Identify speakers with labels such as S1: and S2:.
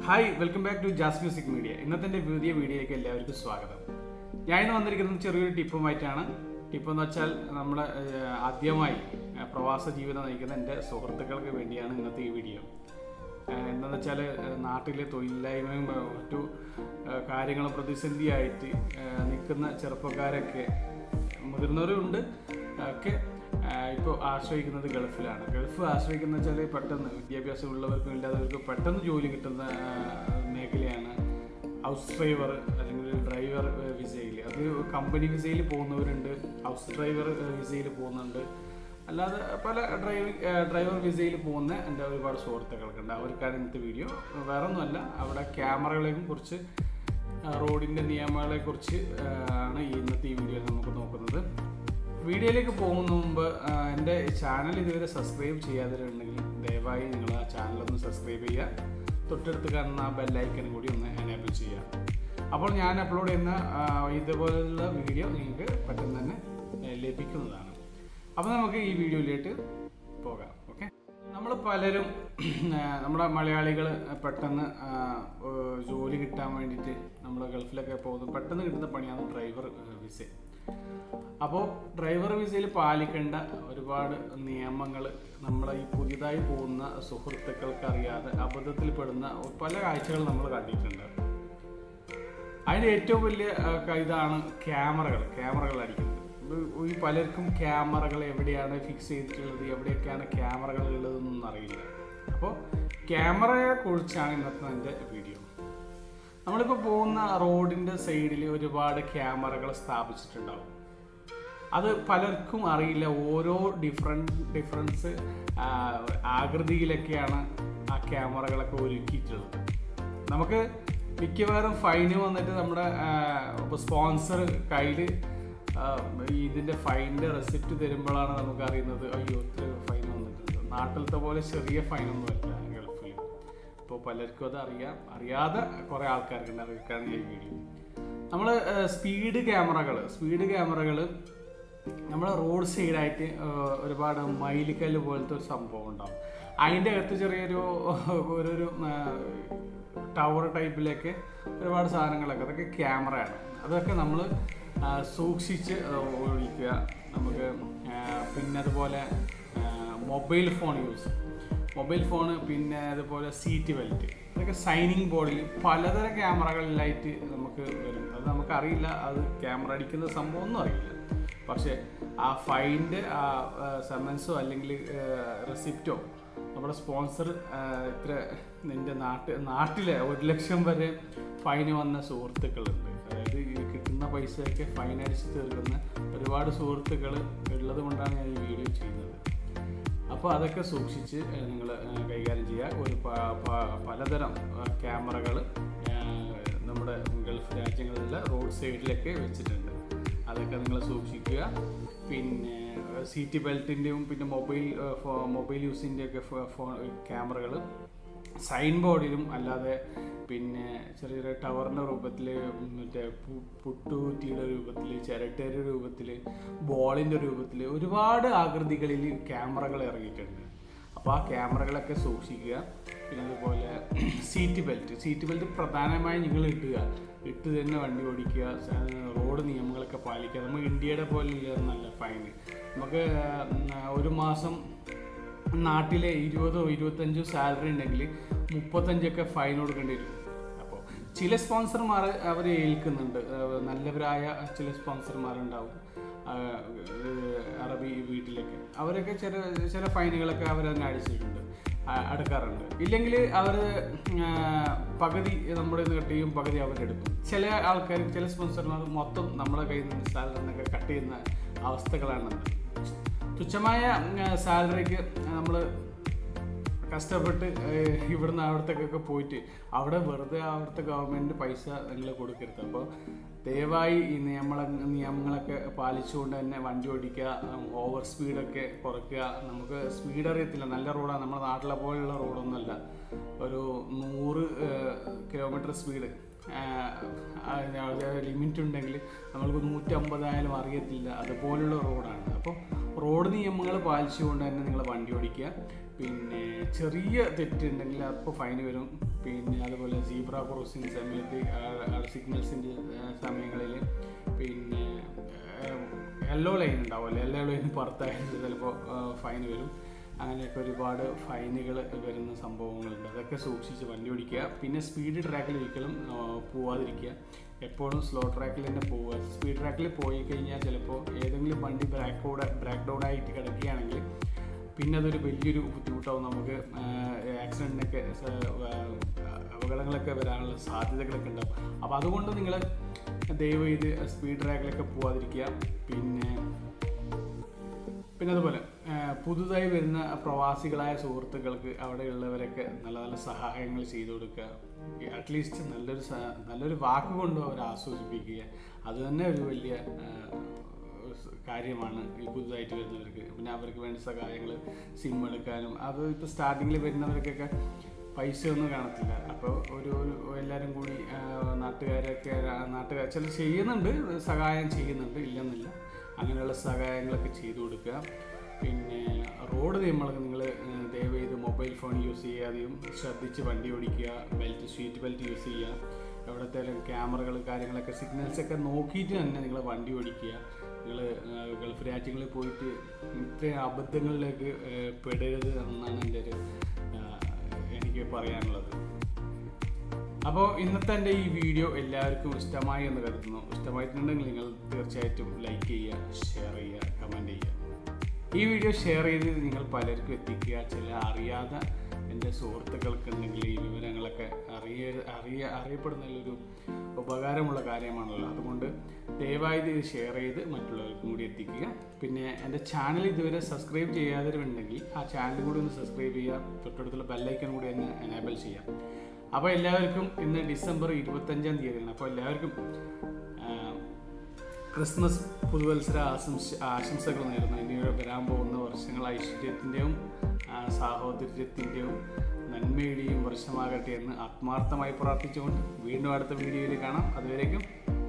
S1: hi welcome back to jazz music media ഇന്നത്തെ എൻ്റെ പുതിയ വീഡിയോയിലേക്ക് എല്ലാവർക്കും സ്വാഗതം ഞാൻ ഇന്ന് വന്നിരിക്കുന്നത് ചെറിയൊരു ടിപ്പുമായിട്ടാണ് ടിപ്പ് എന്ന് വെച്ചാൽ നമ്മുടെ ഏഹ്, ആദ്യമായി ഏഹ്, പ്രവാസ ജീവിതം നയിക്കുന്ന എൻ്റെ സുഹൃത്തുക്കൾക്ക് വേണ്ടിയാണ് ഇന്നത്തെ ഈ വീഡിയോ ഏഹ്, എന്താണെന്ന് വെച്ചാൽ നാട്ടിലെ തൊഴിലില്ലായ്മയും ഏഹ്, മറ്റു ഏഹ്, കാര്യങ്ങളും പ്രതിസന്ധിയായിട്ട് ഏഹ്, നിൽക്കുന്ന ചെറുപ്പക്കാരൊക്കെ മുതിർന്നവരുണ്ട് ഒക്കെ ഇപ്പോൾ ആശ്രയിക്കുന്നത് ഗൾഫിലാണ് ഗൾഫ് ആശ്രയിക്കുന്ന വെച്ചാൽ പെട്ടെന്ന് വിദ്യാഭ്യാസം ഉള്ളവർക്കും ഇല്ലാത്തവർക്കും പെട്ടെന്ന് ജോലി കിട്ടുന്ന ആ, മേഖലയാണ് ഹൗസ് ഡ്രൈവർ അല്ലെങ്കിൽ ഡ്രൈവർ വിസയിൽ അത് കമ്പനി വിസയിൽ പോകുന്നവരുണ്ട് ഹൗസ് ഡ്രൈവർ വിസയിൽ പോകുന്നുണ്ട് അല്ലാതെ പല ഡ്രൈവിംഗ് ഡ്രൈവർ വിസയിൽ പോകുന്ന എൻ്റെ ഒരുപാട് സുഹൃത്തുക്കൾക്കുണ്ട് അവർക്കാണ് ഇന്നത്തെ വീഡിയോ വേറെ ഒന്നുമല്ല അവിടെ ക്യാമറകളെയും കുറിച്ച് ആ, റോഡിൻ്റെ നിയമങ്ങളെ കുറിച്ച് ആണ് ഈ ഇന്നത്തെ ഈ വീഡിയോയിൽ നമുക്ക് നോക്കുന്നത് വീഡിയോയിലേക്ക് പോകുന്ന മുമ്പ് ആ, എൻ്റെ ചാനൽ ഇതുവരെ സബ്സ്ക്രൈബ് ചെയ്യാതിരുണ്ടെങ്കിൽ ദയവായി നിങ്ങൾ ആ ചാനലൊന്ന് സബ്സ്ക്രൈബ് ചെയ്യുക തൊട്ടടുത്ത് കാണുന്ന ആ ബെല്ലൈക്കൺ കൂടി ഒന്ന് എനേബിൾ ചെയ്യുക അപ്പോൾ ഞാൻ അപ്ലോഡ് ചെയ്യുന്ന ആ, ഇതുപോലുള്ള വീഡിയോ നിങ്ങൾക്ക് പെട്ടെന്ന് തന്നെ ഏ, ലഭിക്കുന്നതാണ് അപ്പോൾ നമുക്ക് ഈ വീഡിയോയിലേക്ക് പോകാം ഓക്കെ നമ്മൾ പലരും ആ, നമ്മുടെ മലയാളികൾ പെട്ടെന്ന് ആ, ഏഹ് ജോലി കിട്ടാൻ വേണ്ടിയിട്ട് നമ്മൾ ഗൾഫിലൊക്കെ പോകുന്നത് പെട്ടെന്ന് കിട്ടുന്ന പണിയാണ് ഡ്രൈവർ വിസ അപ്പോൾ ഡ്രൈവർ വിസയിൽ പാലിക്കേണ്ട ഒരുപാട് നിയമങ്ങൾ നമ്മുടെ ഈ പുതിയതായി പോകുന്ന സുഹൃത്തുക്കൾക്ക് അറിയാതെ അബദ്ധത്തിൽ പെടുന്ന പല കാഴ്ചകൾ നമ്മൾ കണ്ടിട്ടുണ്ട് അതിൻ്റെ ഏറ്റവും വലിയ ആ, ക- ഇതാണ് ക്യാമറകൾ ക്യാമറകൾ അടിക്കുന്നത് ഇത് ഈ പലർക്കും ക്യാമറകൾ എവിടെയാണ് ഫിക്സ് ചെയ്തിട്ടുള്ളത് എവിടെയൊക്കെയാണ് ക്യാമറകൾ ഉള്ളതെന്നൊന്നും അറിയില്ല അപ്പോൾ ക്യാമറയെ കുറിച്ചാണ് ഇന്നത്തെ എൻ്റെ വീഡിയോ നമ്മളിപ്പോൾ പോകുന്ന റോഡിൻ്റെ സൈഡിൽ ഒരുപാട് ക്യാമറകൾ സ്ഥാപിച്ചിട്ടുണ്ടാവും അത് പലർക്കും അറിയില്ല ഓരോ ഡിഫറെൻറ്റ് ഡിഫറൻസ് ആകൃതിയിലൊക്കെയാണ് ആ ക്യാമറകളൊക്കെ ഒരുക്കിയിട്ടുള്ളത് നമുക്ക് മിക്കവാറും ഫൈന് വന്നിട്ട് നമ്മുടെ സ്പോൺസർ കയ്യിൽ ഇതിൻ്റെ ഫൈനിൻ്റെ റെസിപ്റ്റ് തരുമ്പോഴാണ് നമുക്ക് അറിയുന്നത് അയ്യോ ഇത്ര ഫൈൻ വന്നിട്ടുണ്ട് നാട്ടിലത്തെ പോലെ ചെറിയ ഫൈനൊന്നുമല്ല ഗൾഫിൽ ഇപ്പോൾ പലർക്കും അത് അറിയാം അറിയാതെ കുറേ ആൾക്കാർക്കുണ്ട് അവർക്കാണ് ഈ വീഡിയോ നമ്മൾ സ്പീഡ് ക്യാമറകൾ സ്പീഡ് ക്യാമറകൾ നമ്മൾ റോഡ് സൈഡായിട്ട് ഒരുപാട് മയിലിക്കല്ല് പോലത്തെ ഒരു സംഭവം ഉണ്ടാവും അതിൻ്റെ അകത്ത് ചെറിയൊരു ഒരു ടവർ ടൈപ്പിലേക്ക് ഒരുപാട് സാധനങ്ങളൊക്കെ അതൊക്കെ ക്യാമറയാണ് അതൊക്കെ നമ്മൾ സൂക്ഷിച്ച് ഓടിക്കുക നമുക്ക് ആ, പിന്നെ അതുപോലെ mobile phone use mobile phone പിന്നെ അതുപോലെ സീറ്റ് ബെൽറ്റ് ഇതൊക്കെ സൈനിങ് ബോർഡിൽ പലതരം ക്യാമറകളിലായിട്ട് നമുക്ക് വരും അത് നമുക്കറിയില്ല അത് ക്യാമറ അടിക്കുന്ന സംഭവം ഒന്നും അറിയില്ല പക്ഷേ ആ ഫൈൻ്റെ ആ സമൻസോ അല്ലെങ്കിൽ റെസിപ്റ്റോ നമ്മുടെ സ്പോൺസർ ഇത്ര നിൻ്റെ നാട്ട് നാട്ടിലെ ഒരു ലക്ഷം വരെ ഫൈന് വന്ന സുഹൃത്തുക്കളുണ്ട് അതായത് ഈ കിട്ടുന്ന പൈസയൊക്കെ ഫൈൻ അടിച്ച് തീർക്കുന്ന ഒരുപാട് സുഹൃത്തുക്കൾ ഉള്ളത് കൊണ്ടാണ് ഞാൻ ഈ വീഡിയോ ചെയ്യുന്നത് അപ്പോൾ അതൊക്കെ സൂക്ഷിച്ച് നിങ്ങൾ കൈകാര്യം ചെയ്യുക ഒരു പ- പ- പലതരം ക്യാമറകൾ നമ്മുടെ ഗൾഫ് രാജ്യങ്ങളിലെ റോഡ് സൈഡിലൊക്കെ വെച്ചിട്ടുണ്ട് അതൊക്കെ നിങ്ങൾ സൂക്ഷിക്കുക പിന്നെ സീറ്റ് ബെൽറ്റിൻ്റെയും പിന്നെ മൊബൈൽ മൊബൈൽ യൂസിൻ്റെയൊക്കെ ഫോൺ ക്യാമറകൾ സൈൻ ബോർഡിലും അല്ലാതെ പിന്നെ ചെറിയ ചെറിയ ടവറിൻ്റെ രൂപത്തിൽ മറ്റേ പു- പുട്ടുകുറ്റിയുടെ രൂപത്തിൽ ചിരട്ടയുടെ രൂപത്തിൽ ബോളിൻ്റെ രൂപത്തിൽ ഒരുപാട് ആകൃതികളിൽ ക്യാമറകൾ ഇറങ്ങിയിട്ടുണ്ട് അപ്പോൾ ആ ക്യാമറകളൊക്കെ സൂക്ഷിക്കുക പിന്നെ അതുപോലെ സീറ്റ് ബെൽറ്റ് സീറ്റ് ബെൽറ്റ് പ്രധാനമായും നിങ്ങൾ ഇടുക ഇട്ട് തന്നെ വണ്ടി ഓടിക്കുക സ- റോഡ് നിയമങ്ങളൊക്കെ പാലിക്കുക നമുക്ക് ഇന്ത്യയുടെ പോലെ നല്ല ഫൈൻ നമുക്ക് ഉം, ഒരു മാസം നാട്ടിലെ ഇരുപതോ ഇരുപത്തഞ്ചോ സാലറി ഉണ്ടെങ്കിൽ മുപ്പത്തഞ്ചൊക്കെ ഫൈൻ കൊടുക്കേണ്ടി വരും അപ്പോൾ ചില സ്പോൺസർമാർ അവർ ഏൽക്കുന്നുണ്ട് ഏഹ് നല്ലവരായ ചില സ്പോൺസർമാരുണ്ടാവും ആഹ് ഏഹ് അറബി വീട്ടിലേക്ക് അവരൊക്കെ ചില ചില ഫൈനുകളൊക്കെ അവർ തന്നെ അടിച്ചിട്ടുണ്ട് ആ- അടക്കാറുണ്ട് ഇല്ലെങ്കിൽ അവർ പകുതി നമ്മുടെ നിന്ന് കട്ട് ചെയ്യും പകുതി അവരെടുക്കും ചില ആൾക്കാർ ചില സ്പോൺസർമാർ മൊത്തം നമ്മുടെ കയ്യിൽ നിന്ന് സാലറി നിന്നൊക്കെ കട്ട് ചെയ്യുന്ന അവസ്ഥകളാണുള്ളത് തുച്ഛമായ സാലറിക്ക് നമ്മൾ കഷ്ടപ്പെട്ട് ഏഹ്, ഇവിടുന്ന് അവിടത്തേക്കൊക്കെ പോയിട്ട് അവിടെ വെറുതെ അവിടുത്തെ ഗവൺമെൻറ് പൈസ നിങ്ങൾ കൊടുക്കരുത് അപ്പോൾ ദയവായി ഈ നിയമ നിയമങ്ങളൊക്കെ പാലിച്ചുകൊണ്ട് തന്നെ വണ്ടി ഓടിക്കുക ഓവർ സ്പീഡൊക്കെ കുറയ്ക്കുക നമുക്ക് സ്പീഡ് അറിയത്തില്ല നല്ല റോഡാണ് നമ്മുടെ നാട്ടിലെ പോലെയുള്ള റോഡൊന്നുമല്ല ഒരു നൂറ് കിലോമീറ്റർ സ്പീഡ് ലിമിറ്റ് ഉണ്ടെങ്കിൽ നമ്മൾക്ക് നൂറ്റമ്പതായാലും അറിയത്തില്ല അതുപോലുള്ള റോഡാണ് അപ്പോൾ റോഡ് നിയമങ്ങൾ പാലിച്ചുകൊണ്ട് തന്നെ നിങ്ങൾ വണ്ടി ഓടിക്കുക പിന്നെ ചെറിയ തെറ്റുണ്ടെങ്കിൽ അപ്പോൾ ഫൈൻ വരും പിന്നെ അതുപോലെ സീബ്ര ക്രോസിങ് സമയത്ത് സിഗ്നൽസിൻ്റെ സമയങ്ങളിൽ പിന്നെ യെല്ലോ ലൈൻ ഉണ്ടാവുമല്ലോ യെല്ലോ ലൈൻ പുറത്തായാലും ചിലപ്പോൾ ഫൈൻ വരും അങ്ങനെയൊക്കെ ഒരുപാട് ഫൈനുകൾ വരുന്ന സംഭവങ്ങളുണ്ട് അതൊക്കെ സൂക്ഷിച്ച് വണ്ടി ഓടിക്കുക പിന്നെ സ്പീഡ് ട്രാക്കിൽ ഒരിക്കലും ആ, പോവാതിരിക്കുക എപ്പോഴും സ്ലോ ട്രാക്കിൽ തന്നെ പോവുക സ്പീഡ് ട്രാക്കിൽ പോയി കഴിഞ്ഞാൽ ചിലപ്പോൾ ഏതെങ്കിലും വണ്ടി ബ്രേക്ക് ബ്രേക്ക് ഡൗൺ ആയിട്ട് കിടക്കുകയാണെങ്കിൽ പിന്നെ അതൊരു വലിയൊരു ബുദ്ധിമുട്ടാവും നമുക്ക് ആക്സിഡൻറ്റിനൊക്കെ അപകടങ്ങളൊക്കെ വരാനുള്ള സാധ്യതകളൊക്കെ ഉണ്ടാവും അപ്പോൾ അതുകൊണ്ട് നിങ്ങൾ ദയവ് ചെയ്ത് സ്പീഡ് ട്രാക്കിലൊക്കെ പോവാതിരിക്കുക പിന്നെ പിന്നെ അതുപോലെ ആ, പുതുതായി വരുന്ന പ്രവാസികളായ സുഹൃത്തുക്കൾക്ക് അവിടെയുള്ളവരൊക്കെ നല്ല നല്ല സഹായങ്ങൾ ചെയ്തു കൊടുക്കുക അറ്റ്ലീസ്റ്റ് നല്ലൊരു സ- നല്ലൊരു വാക്ക് കൊണ്ട് അവരെ ആസ്വദിപ്പിക്കുക അത് തന്നെ ഒരു വലിയ ആ, സ് കാര്യമാണ് ഈ പുതുതായിട്ട് വരുന്നവർക്ക് പിന്നെ അവർക്ക് വേണ്ട സഹായങ്ങൾ സിം എടുക്കാനും അത് ഇപ്പോൾ സ്റ്റാർട്ടിങ്ങിൽ വരുന്നവർക്കൊക്കെ പൈസ ഒന്നും കാണത്തില്ല അപ്പോൾ ഒരു ഒരു എല്ലാവരും കൂടി ആ, നാട്ടുകാരൊക്കെ നാട്ടുകാർ ചില ചെയ്യുന്നുണ്ട് സഹായം ചെയ്യുന്നുണ്ട് ഇല്ലെന്നില്ല അങ്ങനെയുള്ള സഹായങ്ങളൊക്കെ ചെയ്തു കൊടുക്കുക പിന്നെ റോഡ് നിയമങ്ങളൊക്കെ നിങ്ങൾ ദയവ് ചെയ്ത് മൊബൈൽ ഫോൺ യൂസ് ചെയ്യാതെയും ശ്രദ്ധിച്ച് വണ്ടി ഓടിക്കുക ബെൽറ്റ് സീറ്റ് ബെൽറ്റ് യൂസ് ചെയ്യുക എവിടത്തേലും ക്യാമറകൾ കാര്യങ്ങളൊക്കെ സിഗ്നൽസ് ഒക്കെ നോക്കിയിട്ട് തന്നെ നിങ്ങൾ വണ്ടി ഓടിക്കുക നിങ്ങൾ ഗൾഫ് രാജ്യങ്ങളിൽ പോയിട്ട് ഇത്രയും അബദ്ധങ്ങളിലേക്ക് ഏഹ്, പെടരുത് എന്നാണ് എൻ്റെ ഒരു ആഹ്, എനിക്ക് പറയാനുള്ളത് അപ്പോൾ ഇന്നത്തെ എൻ്റെ ഈ വീഡിയോ എല്ലാവർക്കും ഇഷ്ടമായി എന്ന് കരുതുന്നു ഇഷ്ടമായിട്ടുണ്ടെങ്കിൽ നിങ്ങൾ തീർച്ചയായിട്ടും ലൈക്ക് ചെയ്യുക ഷെയർ ചെയ്യുക കമൻറ്റ് ചെയ്യുക ഈ വീഡിയോ ഷെയർ ചെയ്ത് നിങ്ങൾ പലർക്കും എത്തിക്കുക ചില അറിയാതെ എൻ്റെ സുഹൃത്തുക്കൾക്കുണ്ടെങ്കിൽ ഈ വിവരങ്ങളൊക്കെ അറിയ അറിയ അറിയപ്പെടുന്നതിലൊരു ഉപകാരമുള്ള കാര്യമാണല്ലോ അതുകൊണ്ട് ദയവായി ഇത് ഷെയർ ചെയ്ത് മറ്റുള്ളവർക്കും കൂടി എത്തിക്കുക പിന്നെ എൻ്റെ ചാനൽ ഇതുവരെ സബ്സ്ക്രൈബ് ചെയ്യാത്തവരുണ്ടെങ്കിൽ ആ ചാനൽ കൂടി ഒന്ന് സബ്സ്ക്രൈബ് ചെയ്യുക തൊട്ടടുത്തുള്ള ബെല്ലൈക്കൺ കൂടി ഒന്ന് എനേബിൾ ചെയ്യാം അപ്പോൾ എല്ലാവർക്കും ഇന്ന് ഡിസംബർ ഇരുപത്തഞ്ചാം തീയതിയാണ് അപ്പോൾ എല്ലാവർക്കും ആ, ക്രിസ്മസ് പുതുവത്സര ആശംസ ആശംസകൾ നേരുന്നു ഇനി വരാൻ പോകുന്ന വർഷങ്ങൾ ഐശ്വര്യത്തിൻ്റെയും സാഹോദര്യത്തിൻ്റെയും നന്മയുടെയും വർഷമാകട്ടെ എന്ന് ആത്മാർത്ഥമായി പ്രാർത്ഥിച്ചുകൊണ്ട് വീണ്ടും അടുത്ത വീഡിയോയിൽ കാണാം അതുവരേക്കും